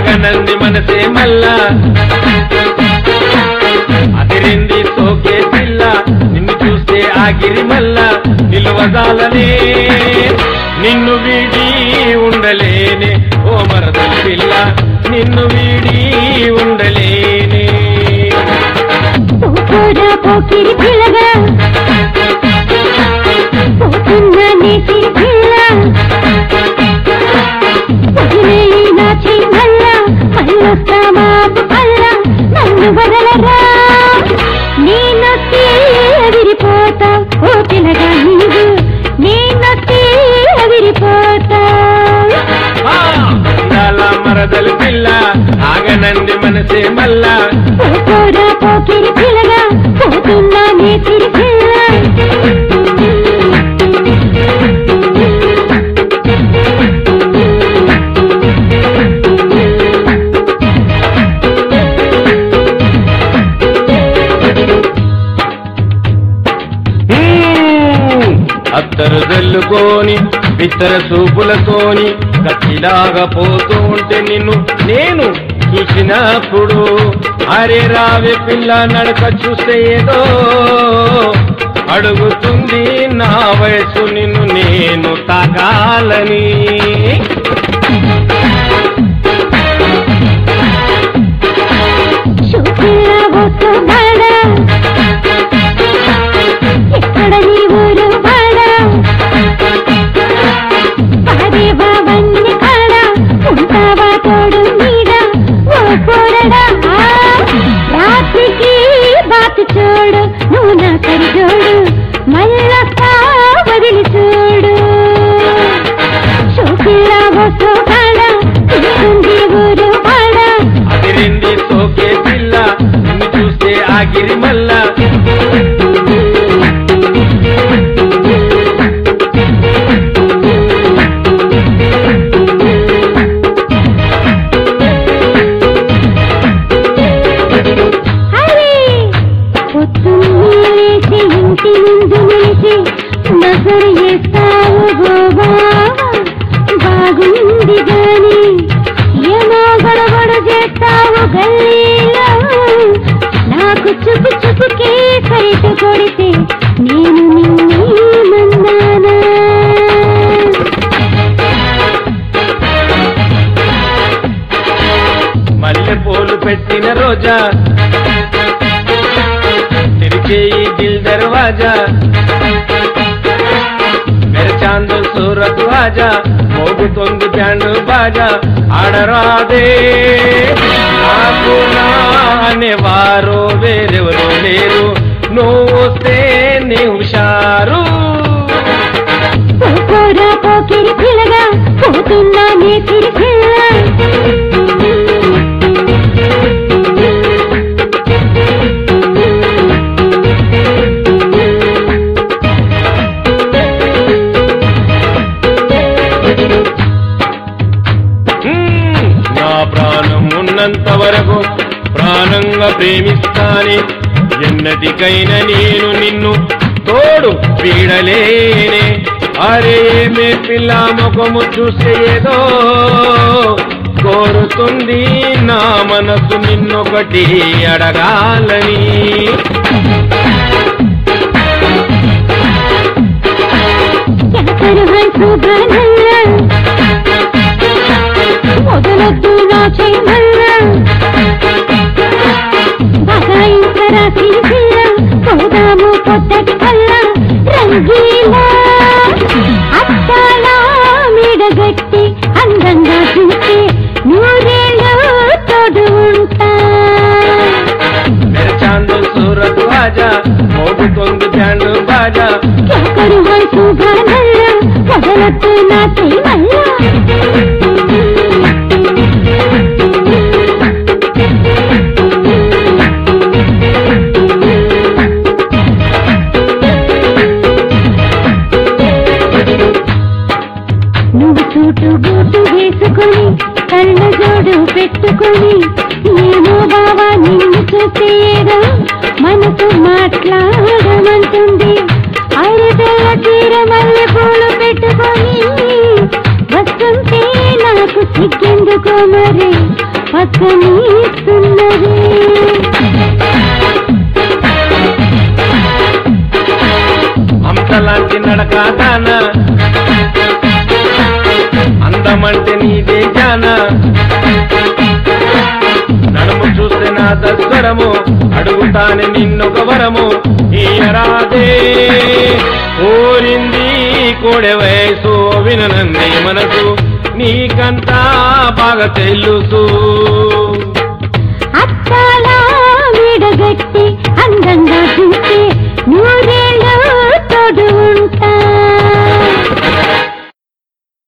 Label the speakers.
Speaker 1: ఆగనంది మనసే మల్లా అదిరింది సోకే పిల్ల నిన్ను చూస్తే ఆగిరి మల్ల నిలువదాలనే నిన్ను వీడి ఉండలేనే ఓ మరదల పిల్ల నిన్ను వీడి ఉండలేనే
Speaker 2: పోరా పోకిరి పిల్లగా పోతున్నా నీ సిరి పిల్ల వదిలేయి నా చెయ్యల్ల మళ్ళొస్తా మాపు పల్ల నన్ను వదలరా నేనొస్తే ఎదిరిపోతా ఓ పిల్లగా నీవు నేనొస్తే ఎదిరిపోతా
Speaker 1: ఆ, అందాల మరదల పిల్ల ఆగనంది మనసే మల్లా
Speaker 2: పోరా పోకిరి పిల్లగా పోతున్నా నీ సిరి పిల్ల
Speaker 1: హ్మ్. అత్తరు జల్లుకోని బిత్తర చూపులతోని కత్తిలాగా పోతూ ఉంటే నిన్ను నేను చూసినప్పుడు అరే రావే పిల్ల నడక చూస్తే ఏదో అడుగుతుంది నా వయసు నిన్ను నేను తాకాలని
Speaker 2: చూపిల్ల వస్తున్నాడా ఎక్కడ నీ ఊరు వాడా పాడేవా వన్ని కాడ ఉంటావా తోడు నీడ ఓ పోరడా రాత్రికి బాతు చూడు నువ్వు నా సరిజోడు మళ్ళొస్తా వదిలి చూడు చూపిల్ల వస్తున్నాడా చూస్తుంది ఊరు వాడా
Speaker 1: అదిరింది సోకే పిల్ల నిన్ను చూస్తే ఆగిరి మల్లా
Speaker 2: హరి పొద్దున్నే లేచి ఇంటి ముందు నిలిచి నజరు చేస్తావు గోబా బాగుంది గాని ఏమో గడబడ చేస్తావు గల్లీలో నాకు చుపు చుపుకే సైట్ కొడితే నేను నిన్నే మన్నానా
Speaker 1: మల్లె పూలు పెట్టిన రోజా తెరిచేయి దిల్ దర్వాజా మెరచాందు సూరత్ వాజా మోగుతోంది బ్యాండు బాజా ఆడరాదే నాకు నా అనేవారు వేరెవరు లేరు నువ్వు వస్తే నీ హుషారు
Speaker 2: పోరా పోకిరి పిల్లగా పోతున్నా నీ సిరి పిల్ల
Speaker 1: హ్మ్, నా ప్రాణం ఉన్నంత వరకు ప్రాణంగా ప్రేమిస్తానే ఎన్నటికైనా నేను నిన్ను తోడు వీడలేనే అరే మే పిల్ల ముఖము చూస్తే ఏదో కోరుతుంది నా మనసు నిన్నొకటి అడగాలని
Speaker 2: ఎనకరు హంసు బ్రహ్మల్ల మొదలొద్దు నా చెయ్యల్ల బగాయించరా సిరిపిల్ల పోదాము పొద్దటి కల్ల రంగీలా అత్తాలా మీడగట్టి అందంగా చూసి నూరేళ్ళు తోడు ఉంటా
Speaker 1: మెరచాందు సూరత్ వాజా మోగుతోంది బ్యాండు బాజా
Speaker 2: ఎనకరు హంసు బ్రహ్మల్ల మొదలొద్దు నా చెయ్యల్ల నువ్వు చూటు గూటు వేసుకొని కళ్ళ జోడు పెట్టుకొని ఏమో బావా నిన్ను చూస్తే ఏదో మనసు మాట్లాడమంటుంది ఐదెల్ల చీర మల్లె పూలు పెట్టుకొని వస్తుంటే నాకు సిగ్గెందుకో మరి పక్కనీస్తున్నది
Speaker 1: హంసలాంటి నడకాదాన అందమంటే నీదే జాన నడుము చూస్తే నా దస్వరము అడుగుతానే నిన్నొక వరము ఈయరాదే కోరింది కోడె వయసు విననంది మనసు నీకంతా బాగా తెలుసు